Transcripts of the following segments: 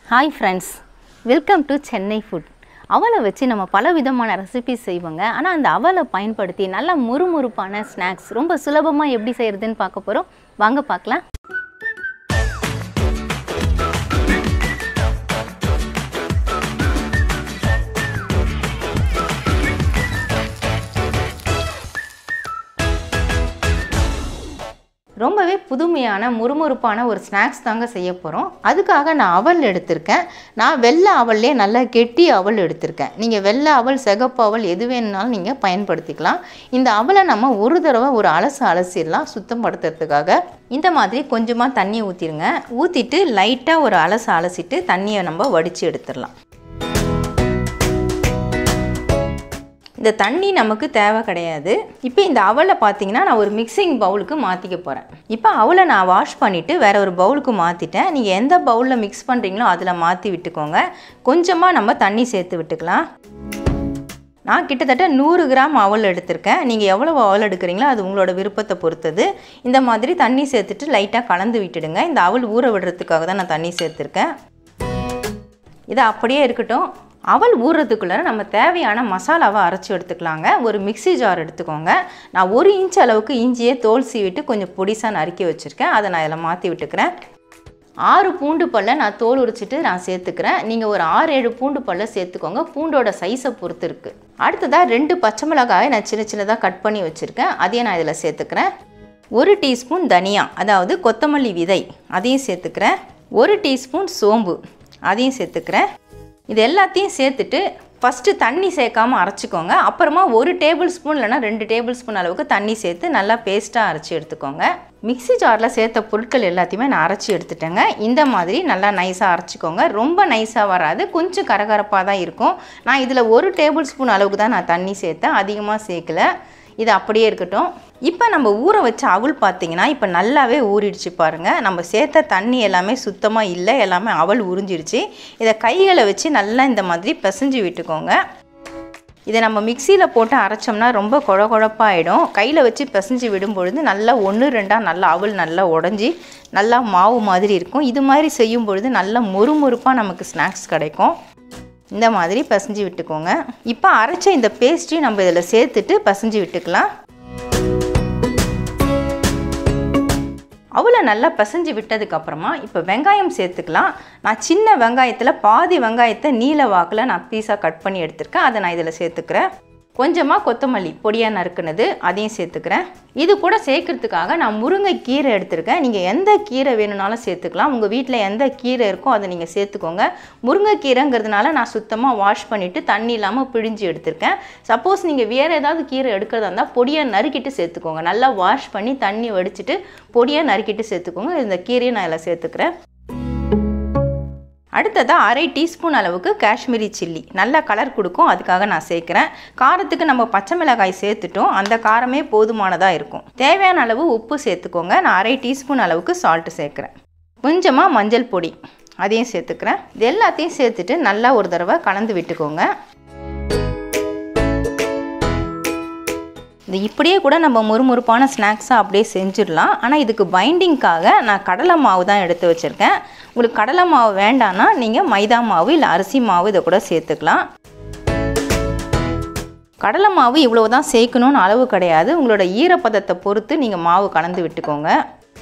hi friends welcome to Chennai food அவலை வச்சு நம்ம பல விதமான ரெசிபிஸ் செய்வோங்க ஆனால் அந்த அவலை பயன்படுத்தி நல்லா முறுமுறுப்பான ஸ்நாக்ஸ் ரொம்ப சுலபமாக எப்படி செய்கிறதுன்னு பார்க்க போகிறோம் வாங்க பார்க்கலாம் ரொம்பவே புதுமையான முறுமுறுப்பான ஒரு ஸ்நாக்ஸ் தாங்க செய்ய போகிறோம் அதுக்காக நான் அவல் எடுத்திருக்கேன் நான் வெள்ளை அவல்லே நல்லா கெட்டி அவல் எடுத்திருக்கேன் நீங்கள் வெள்ளை அவல் சிகப்பு அவல் எது வேணுனாலும் நீங்கள் பயன்படுத்திக்கலாம் இந்த அவலை நம்ம ஒரு தடவை ஒரு அலசு அலசிடலாம் சுத்தப்படுத்துறதுக்காக இந்த மாதிரி கொஞ்சமாக தண்ணி ஊற்றிடுங்க ஊற்றிட்டு லைட்டாக ஒரு அலசு அலசிட்டு தண்ணியை நம்ம வடித்து எடுத்துடலாம் இந்த தண்ணி நமக்கு தேவை கிடையாது இப்போ இந்த அவலை பார்த்தீங்கன்னா நான் ஒரு மிக்சிங் பவுலுக்கு மாற்றிக்க போகிறேன் இப்போ அவலை நான் வாஷ் பண்ணிவிட்டு வேறு ஒரு பவுலுக்கு மாற்றிட்டேன் நீங்கள் எந்த பவுலில் மிக்ஸ் பண்ணுறீங்களோ அதில் மாற்றி விட்டுக்கோங்க கொஞ்சமாக நம்ம தண்ணி சேர்த்து விட்டுக்கலாம் நான் கிட்டத்தட்ட நூறு கிராம் அவல் எடுத்திருக்கேன் நீங்கள் எவ்வளோ அவல் எடுக்கிறீங்களோ அது உங்களோட விருப்பத்தை பொறுத்தது இந்த மாதிரி தண்ணி சேர்த்துட்டு லைட்டாக கலந்து விட்டுடுங்க இந்த அவல் ஊற விடுறதுக்காக தான் நான் தண்ணி சேர்த்துருக்கேன் இது அப்படியே இருக்கட்டும் அவல் ஊறுறதுக்குள்ளே நம்ம தேவையான மசாலாவை அரைச்சி எடுத்துக்கலாங்க ஒரு மிக்சி ஜார் எடுத்துக்கோங்க நான் ஒரு இன்ச் அளவுக்கு இஞ்சியை தோல் சீவிட்டு கொஞ்சம் பொடிசாக நறுக்கி வச்சுருக்கேன் அதை நான் இதில் மாற்றி விட்டுக்கிறேன் ஆறு பூண்டு பல்ல நான் தோல் உரிச்சிட்டு நான் சேர்த்துக்கிறேன் நீங்கள் ஒரு ஆறு ஏழு பூண்டு பல்ல சேர்த்துக்கோங்க பூண்டோட சைஸை பொறுத்து இருக்குது அடுத்ததாக ரெண்டு பச்சை மிளகாயை நான் சின்ன சின்னதாக கட் பண்ணி வச்சுருக்கேன் அதையும் நான் இதில் சேர்த்துக்கிறேன் ஒரு டீஸ்பூன் தனியா அதாவது கொத்தமல்லி விதை அதையும் சேர்த்துக்கிறேன் ஒரு டீஸ்பூன் சோம்பு அதையும் சேர்த்துக்கிறேன் இது எல்லாத்தையும் சேர்த்துட்டு ஃபஸ்ட்டு தண்ணி சேர்க்காமல் அரைச்சிக்கோங்க அப்புறமா ஒரு டேபிள் ஸ்பூன் இல்லைனா ரெண்டு டேபிள் ஸ்பூன் அளவுக்கு தண்ணி சேர்த்து நல்லா பேஸ்ட்டாக அரைச்சி எடுத்துக்கோங்க மிக்சி ஜாரில் சேர்த்த பொருட்கள் எல்லாத்தையுமே நான் அரைச்சி எடுத்துட்டேங்க இந்த மாதிரி நல்லா நைஸாக அரைச்சிக்கோங்க ரொம்ப நைஸாக வராது கொஞ்சம் கரகரப்பாக தான் இருக்கும் நான் இதில் ஒரு டேபிள் ஸ்பூன் அளவுக்கு தான் நான் தண்ணி சேர்த்தேன் அதிகமாக சேர்க்கல இது அப்படியே இருக்கட்டும் இப்போ நம்ம ஊற வச்ச அவல் பார்த்தீங்கன்னா இப்போ நல்லாவே ஊறிடுச்சு பாருங்கள் நம்ம சேர்த்த தண்ணி எல்லாமே சுத்தமாக இல்லை எல்லாமே அவல் உறிஞ்சிடுச்சு இதை கைகளை வச்சு நல்லா இந்த மாதிரி பிசைஞ்சு விட்டுக்கோங்க இதை நம்ம மிக்சியில் போட்டு அரைச்சோம்னா ரொம்ப குழ குழப்பாயிடும் கையில் வச்சு பிசைஞ்சு விடும் பொழுது நல்லா ஒன்று ரெண்டாக நல்லா அவல் நல்லா உடஞ்சி நல்லா மாவு மாதிரி இருக்கும் இது மாதிரி செய்யும் பொழுது நல்லா மொறுமொறுப்பாக நமக்கு ஸ்நாக்ஸ் கிடைக்கும் இந்த மாதிரி பசைஞ்சு விட்டுக்கோங்க இப்போ அரைச்ச இந்த பேஸ்ட்டையும் நம்ம இதில் சேர்த்துட்டு பசைஞ்சு விட்டுக்கலாம் அவ்வளோ நல்லா பசைஞ்சு விட்டதுக்கப்புறமா இப்போ வெங்காயம் சேர்த்துக்கலாம் நான் சின்ன வெங்காயத்தில் பாதி வெங்காயத்தை நீல வாக்கில் நான் பீஸாக கட் பண்ணி எடுத்திருக்கேன் அதை நான் இதில் சேர்த்துக்கிறேன் கொஞ்சமாக கொத்தமல்லி பொடியாக நறுக்குனது அதையும் சேர்த்துக்கிறேன் இது கூட சேர்க்கறதுக்காக நான் முருங்கை கீரை எடுத்திருக்கேன் நீங்கள் எந்த கீரை வேணும்னாலும் சேர்த்துக்கலாம் உங்கள் வீட்டில் எந்த கீரை இருக்கோ அதை நீங்கள் சேர்த்துக்கோங்க முருங்கைக்கீரைங்கிறதுனால நான் சுத்தமாக வாஷ் பண்ணிவிட்டு தண்ணி இல்லாமல் பிழிஞ்சு எடுத்திருக்கேன் சப்போஸ் நீங்கள் வேறு ஏதாவது கீரை எடுக்கிறதா இருந்தால் பொடியாக நறுக்கிட்டு சேர்த்துக்கோங்க நல்லா வாஷ் பண்ணி தண்ணி வடிச்சிட்டு பொடியாக நறுக்கிட்டு சேர்த்துக்கோங்க இந்த கீரையை நான் இதில் சேர்த்துக்கிறேன் அடுத்ததாக அரை டீஸ்பூன் அளவுக்கு காஷ்மீரி சில்லி நல்ல கலர் கொடுக்கும் அதுக்காக நான் சேர்க்குறேன் காரத்துக்கு நம்ம பச்சை மிளகாய் சேர்த்துட்டோம் அந்த காரமே போதுமானதாக இருக்கும் தேவையான அளவு உப்பு சேர்த்துக்கோங்க நான் அரை டீஸ்பூன் அளவுக்கு சால்ட்டு சேர்க்குறேன் கொஞ்சமாக மஞ்சள் பொடி அதையும் சேர்த்துக்கிறேன் இது எல்லாத்தையும் சேர்த்துட்டு நல்லா ஒரு தடவை கலந்து விட்டுக்கோங்க இது இப்படியே கூட நம்ம முறுமுறுப்பான ஸ்நாக்ஸாக அப்படியே செஞ்சிடலாம் ஆனால் இதுக்கு பைண்டிங்க்காக நான் கடலை மாவு தான் எடுத்து வச்சுருக்கேன் உங்களுக்கு கடலை மாவு வேண்டான்னா நீங்கள் மைதா மாவு இல்லை அரிசி மாவு இதை கூட சேர்த்துக்கலாம் கடலை மாவு இவ்வளோ தான் சேர்க்கணும்னு அளவு கிடையாது உங்களோட ஈரப்பதத்தை பொறுத்து நீங்கள் மாவு கலந்து விட்டுக்கோங்க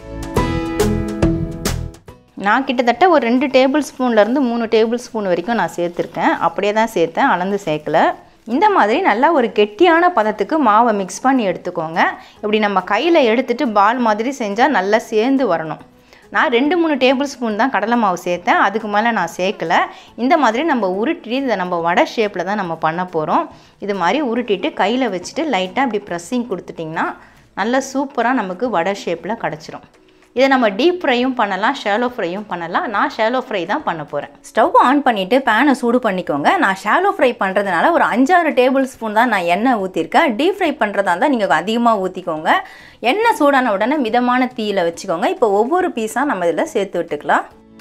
நான் கிட்டத்தட்ட ஒரு ரெண்டு டேபிள் ஸ்பூன்லேருந்து மூணு டேபிள் ஸ்பூன் வரைக்கும் நான் சேர்த்துருக்கேன் அப்படியே தான் சேர்த்தேன் அளந்து சேர்க்கல இந்த மாதிரி நல்லா ஒரு கெட்டியான பதத்துக்கு மாவை மிக்ஸ் பண்ணி எடுத்துக்கோங்க இப்படி நம்ம கையில் எடுத்துகிட்டு பால் மாதிரி செஞ்சால் நல்லா சேர்ந்து வரணும் நான் ரெண்டு மூணு டேபிள் ஸ்பூன் தான் கடலை மாவு சேர்த்தேன் அதுக்கு மேலே நான் சேர்க்கலை இந்த மாதிரி நம்ம உருட்டி இதை நம்ம வடை ஷேப்பில் தான் நம்ம பண்ண போகிறோம் இது மாதிரி உருட்டிட்டு கையில் வச்சுட்டு லைட்டாக இப்படி ப்ரெஸ்ஸிங் கொடுத்துட்டிங்கன்னா நல்லா சூப்பராக நமக்கு வடை ஷேப்பில் கிடச்சிரும் இதை நம்ம டீப் ஃப்ரையும் பண்ணலாம் ஷாலோ ஃப்ரையும் பண்ணலாம் நான் ஷாலோ ஃப்ரை தான் பண்ண போகிறேன் ஸ்டவ் ஆன் பண்ணிவிட்டு பேனை சூடு பண்ணிக்கோங்க நான் ஷாலோ ஃப்ரை பண்ணுறதுனால ஒரு அஞ்சாறு டேபிள் ஸ்பூன் தான் நான் எண்ணெய் ஊற்றிருக்கேன் டீப் ஃப்ரை பண்ணுறதா இருந்தால் நீங்கள் அதிகமாக ஊற்றிக்கோங்க எண்ணெய் சூடான உடனே மிதமான தீயில் வச்சுக்கோங்க இப்போ ஒவ்வொரு பீஸாக நம்ம இதில் சேர்த்து விட்டுக்கலாம்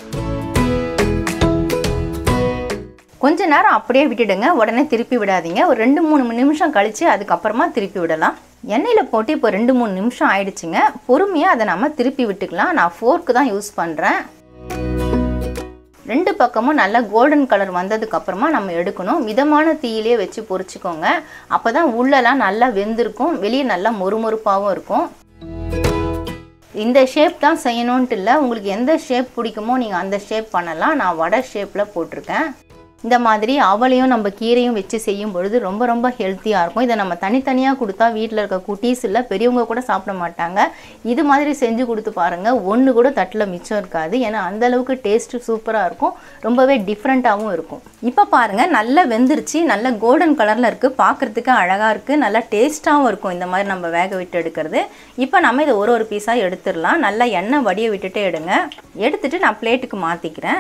கொஞ்ச நேரம் அப்படியே விட்டுடுங்க உடனே திருப்பி விடாதீங்க ஒரு ரெண்டு மூணு நிமிஷம் கழித்து அதுக்கப்புறமா திருப்பி விடலாம் எண்ணெயில் போட்டு இப்போ ரெண்டு மூணு நிமிஷம் ஆயிடுச்சுங்க பொறுமையாக அதை நம்ம திருப்பி விட்டுக்கலாம் நான் ஃபோர்க்கு தான் யூஸ் பண்ணுறேன் ரெண்டு பக்கமும் நல்லா கோல்டன் கலர் வந்ததுக்கு அப்புறமா நம்ம எடுக்கணும் மிதமான தீயிலே வச்சு பொரிச்சுக்கோங்க அப்போ தான் உள்ளெல்லாம் நல்லா வெந்திருக்கும் வெளியே நல்லா மொறுமொறுப்பாகவும் இருக்கும் இந்த ஷேப் தான் செய்யணுன்ட்டு இல்லை உங்களுக்கு எந்த ஷேப் பிடிக்குமோ நீங்கள் அந்த ஷேப் பண்ணலாம் நான் வடை ஷேப்பில் போட்டிருக்கேன் இந்த மாதிரி அவளையும் நம்ம கீரையும் வச்சு செய்யும் பொழுது ரொம்ப ரொம்ப ஹெல்த்தியாக இருக்கும் இதை நம்ம தனித்தனியாக கொடுத்தா வீட்டில் இருக்க குட்டீஸ் இல்லை பெரியவங்க கூட சாப்பிட மாட்டாங்க இது மாதிரி செஞ்சு கொடுத்து பாருங்கள் ஒன்று கூட தட்டில் மிச்சம் இருக்காது ஏன்னா அந்த அளவுக்கு டேஸ்ட்டு சூப்பராக இருக்கும் ரொம்பவே டிஃப்ரெண்ட்டாகவும் இருக்கும் இப்போ பாருங்கள் நல்லா வெந்துருச்சு நல்ல கோல்டன் கலரில் இருக்குது பார்க்குறதுக்கு அழகாக இருக்குது நல்லா டேஸ்ட்டாகவும் இருக்கும் இந்த மாதிரி நம்ம வேக விட்டு எடுக்கிறது இப்போ நம்ம இதை ஒரு ஒரு பீஸாக எடுத்துடலாம் நல்லா எண்ணெய் வடிய விட்டுட்டே எடுங்க எடுத்துட்டு நான் பிளேட்டுக்கு மாற்றிக்கிறேன்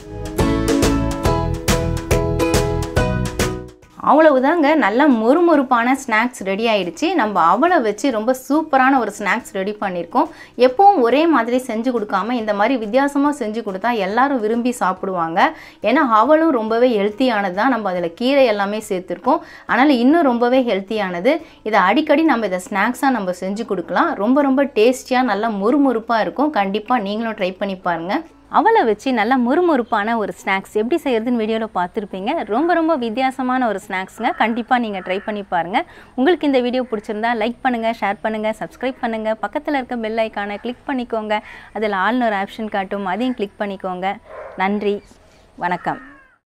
அவ்வளவுதாங்க நல்ல மொறுமொறுப்பான ஸ்நாக்ஸ் ரெடி ஆயிடுச்சு நம்ம அவளை வச்சு ரொம்ப சூப்பரான ஒரு ஸ்நாக்ஸ் ரெடி பண்ணியிருக்கோம் எப்பவும் ஒரே மாதிரி செஞ்சு கொடுக்காம இந்த மாதிரி வித்தியாசமாக செஞ்சு கொடுத்தா எல்லாரும் விரும்பி சாப்பிடுவாங்க ஏன்னா அவளும் ரொம்பவே ஹெல்த்தியானது தான் நம்ம அதில் கீரை எல்லாமே சேர்த்துருக்கோம் அதனால் இன்னும் ரொம்பவே ஹெல்த்தியானது இதை அடிக்கடி நம்ம இதை ஸ்நாக்ஸாக நம்ம செஞ்சு கொடுக்கலாம் ரொம்ப ரொம்ப டேஸ்டியாக நல்லா மொறுமொறுப்பாக இருக்கும் கண்டிப்பாக நீங்களும் ட்ரை பண்ணி பாருங்கள் அவளை வச்சு நல்லா முறுமுறுப்பான ஒரு ஸ்நாக்ஸ் எப்படி செய்யறதுன்னு வீடியோவில் பார்த்துருப்பீங்க ரொம்ப ரொம்ப வித்தியாசமான ஒரு ஸ்நாக்ஸுங்க கண்டிப்பாக நீங்கள் ட்ரை பண்ணி பாருங்கள் உங்களுக்கு இந்த வீடியோ பிடிச்சிருந்தா லைக் பண்ணுங்கள் ஷேர் பண்ணுங்கள் சப்ஸ்கிரைப் பண்ணுங்கள் பக்கத்தில் இருக்க பெல் ஐக்கானை கிளிக் பண்ணிக்கோங்க அதில் ஆள்னு ஒரு ஆப்ஷன் காட்டும் அதையும் கிளிக் பண்ணிக்கோங்க நன்றி வணக்கம்